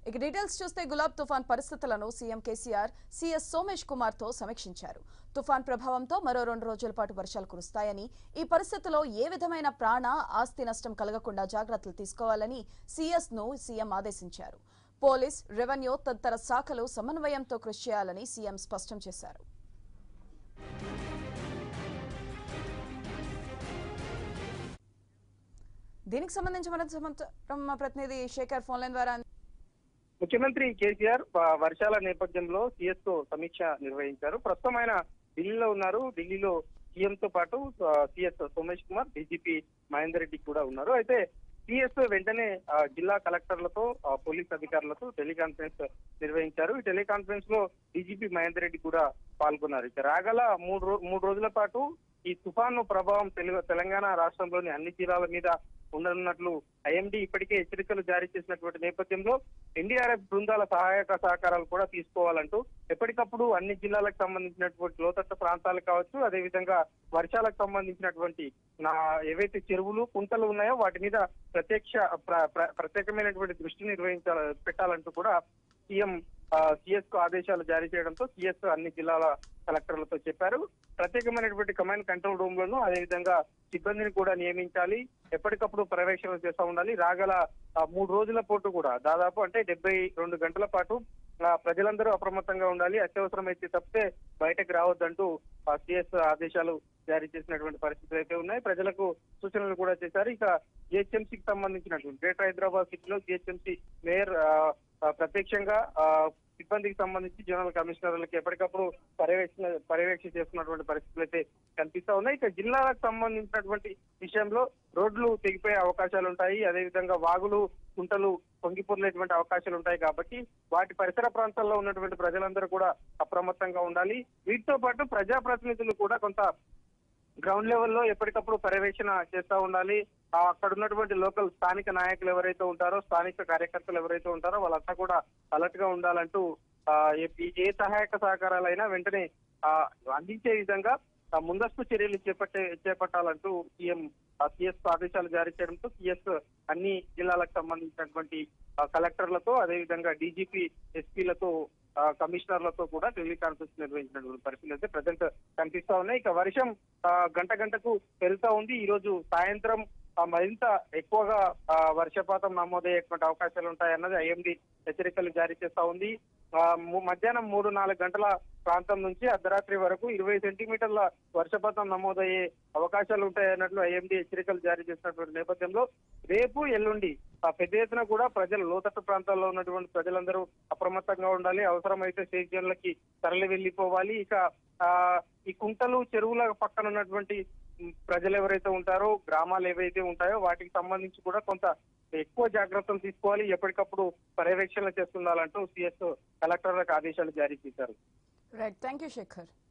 ఇక డీటెయిల్స్ చూస్తే గులాబ్ తుఫాన్ పరిస్థితులను సీఎం కేసీఆర్ సీఎస్ సోమేష్ కుమార్ తో సమీక్షించారు తుఫాన్ ప్రభావంతో మరో రెండు రోజుల పాటు వర్షాలు కురుస్తాయని ఈ పరిస్థితిలో ఏ విధమైన ప్రాణ ఆస్తి నష్టం కలగకుండా జాగ్రత్తలు తీసుకోవాలని సీఎస్ ను సీఎం ఆదేశించారు పోలీస్ రెవెన్యూ తదితర శాఖలు సమన్వయంతో కృషి చేయాలని సీఎం స్పష్టం చేశారు దీనికి సంబంధించి మరింత సమాచారం మా ప్రతినిధి శేఖర్ ఫోన్ లైన్ ద్వారా ముఖ్యమంత్రి కేసీఆర్ వ- వర్షాల నేపథ్యంలో సీఎస్ తో సమీక్ష నిర్వహించారు ప్రస్తుతం ఆయన ఢిల్లీలో ఉన్నారు ఢిల్లీలో సీఎం తో పాటు సీఎస్ సోమేష్ కుమార్ డీజీపీ మహేందర్ రెడ్డి కూడా ఉన్నారు అయితే సీఎస్ వెంటనే ఆ, జిల్లా కలెక్టర్లతో ఆ, పోలీస్ అధికారులతో టెలికాన్ఫరెన్స్ నిర్వహించారు ఈ టెలికాన్ఫరెన్స్ లో డీజీపీ మహేందర్ రెడ్డి కూడా పాల్గొన్నారు ఇక రాగల మూడు రో- మూడు రోజుల పాటు ఈ తుఫాను ప్రభావం తెలుగు తెలంగాణ రాష్ట్రంలోని అన్ని జిల్లాల మీద ఉండనున్నట్లు ఐఎండీ ఇప్పటికే హెచ్చరికలు జారీ చేసినటువంటి నేపథ్యంలో ఎన్డీఆర్ఎఫ్ బృందాల సహాయక సహకారాలు కూడా తీసుకోవాలంటూ ఎప్పటికప్పుడు అన్ని జిల్లాలకు సంబంధించినటువంటి లోతట్టు ప్రాంతాలు కావచ్చు అదేవిధంగా వర్షాలకు సంబంధించినటువంటి నా ఏవైతే చెరువులు కుంటలు ఉన్నాయో వాటి మీద ప్రత్యక్ష ప్ర- ప్ర- ప్రత్యేకమైనటువంటి దృష్టి నిర్వహించాల పెట్టాలంటూ కూడా సీఎం సిఎస్ కు ఆదేశాలు జారీ చేయడంతో సిఎస్ అన్ని జిల్లాల కలెక్టర్లతో చెప్పారు ప్రత్యేకమైనటువంటి కమాండ్ కంట్రోల్ రూమ్ లను అదేవిధంగా సిబ్బందిని కూడా నియమించాలి ఎప్పటికప్పుడు పర్యవేక్షణ చేస్తూ ఉండాలి రాగల ఆ, మూడు రోజుల పాటు కూడా దాదాపు అంటే డెబ్బై రెండు గంటల పాటు ఆ, ప్రజలందరూ అప్రమత్తంగా ఉండాలి అత్యవసరమైతే తప్పితే బయటకు రావద్దంటూ సిఎస్ ఆదేశాలు జారీ చేసినటువంటి పరిస్థితులు అయితే ఉన్నాయి ప్రజలకు సూచనలు కూడా చేశారు ఇక జిహెచ్ఎంసీకి సంబంధించినటువంటి గ్రేటర్ హైదరాబాద్ సిటీలో జిహెచ్ఎంసీ మేయర్ ఆ, ఆ, ప్రత్యక్షంగా ఆ, సిబ్బందికి సంబంధించి జనరల్ కమిషనర్లకు ఎప్పటికప్పుడు పర్యవేక్షణ పర్యవేక్షణ చేస్తున్నటువంటి పరిస్థితులు అయితే కనిపిస్తా ఉన్నాయి ఇక జిల్లాలకు సంబంధించినటువంటి విషయంలో రోడ్లు తెగిపోయే అవకాశాలు ఉంటాయి అదేవిధంగా వాగులు కుంటలు పొంగిపొర్లేటువంటి అవకాశాలు ఉంటాయి కాబట్టి వాటి పరిసర ప్రాంతాల్లో ఉన్నటువంటి ప్రజలందరూ కూడా అప్రమత్తంగా ఉండాలి వీటితో పాటు ప్రజాప్రతినిధులు కూడా కొంత గ్రౌండ్ లెవెల్లో ఎప్పటికప్పుడు పర్యవేక్షణ చేస్తూ ఉండాలి ఆ అక్కడ ఉన్నటువంటి లోకల్ స్థానిక నాయకులు ఎవరైతే ఉంటారో స్థానిక కార్యకర్తలు ఎవరైతే ఉంటారో వాళ్ళంతా కూడా అలర్ట్ గా ఉండాలంటూ ఆ, ఏ- ఏ సహాయక సహకారాలైనా వెంటనే ఆ, అందించే విధంగా ఆ, ముందస్తు చర్యలు చేపట్టే చేపట్టాలంటూ సీఎం సిఎస్ ఆదేశాలు జారీ చేయడంతో సిఎస్ అన్ని జిల్లాలకు సంబంధించినటువంటి ఆ, కలెక్టర్లతో అదేవిధంగా డీజీపీ ఎస్పీలతో ఆ, కమిషనర్లతో కూడా టెలికాన్ఫరెన్స్ నిర్వహించినటువంటి పరిస్థితులు అయితే ప్రజెంట్ కనిపిస్తా ఉన్నాయి ఇక వర్షం ఆ, గంట గంటకు పెరుగుతా ఉంది ఈ రోజు సాయంత్రం ఆ, మరింత ఎక్కువగా ఆ, వర్షపాతం నమోదయ్యేటువంటి అవకాశాలు ఉంటాయన్నది ఐఎండీ హెచ్చరికలు జారీ చేస్తా ఉంది ఆ, ము- మధ్యాహ్నం మూడు నాలుగు గంటల ప్రాంతం నుంచి అర్ధరాత్రి వరకు ఇరవై సెంటీమీటర్ల వర్షపాతం నమోదయ్యే అవకాశాలు ఉంటాయన్నట్లు ఐఎండీ హెచ్చరికలు జారీ చేసినటువంటి నేపథ్యంలో రేపు ఎల్లుండి ఆ పెద్ద ఎత్తున కూడా ప్రజలు లోతట్టు ప్రాంతాల్లో ఉన్నటువంటి ప్రజలందరూ అప్రమత్తంగా ఉండాలి అవసరమైతే సేఫ్ జోన్లకి తరలి వెళ్లిపోవాలి ఇక ఆ ఈ కుంటలు చెరువుల పక్కన ఉన్నటువంటి ఉమ్, ప్రజలు ఎవరైతే ఉంటారో గ్రామాలు ఏవైతే ఉంటాయో వాటికి సంబంధించి కూడా కొంత ఎక్కువ జాగ్రత్తలు తీసుకోవాలి ఎప్పటికప్పుడు పర్యవేక్షణ చేస్తుండాలంటూ సిఎస్ కలెక్టర్లకు ఆదేశాలు జారీ చేశారు రైట్ థ్యాంక్ యూ శేఖర్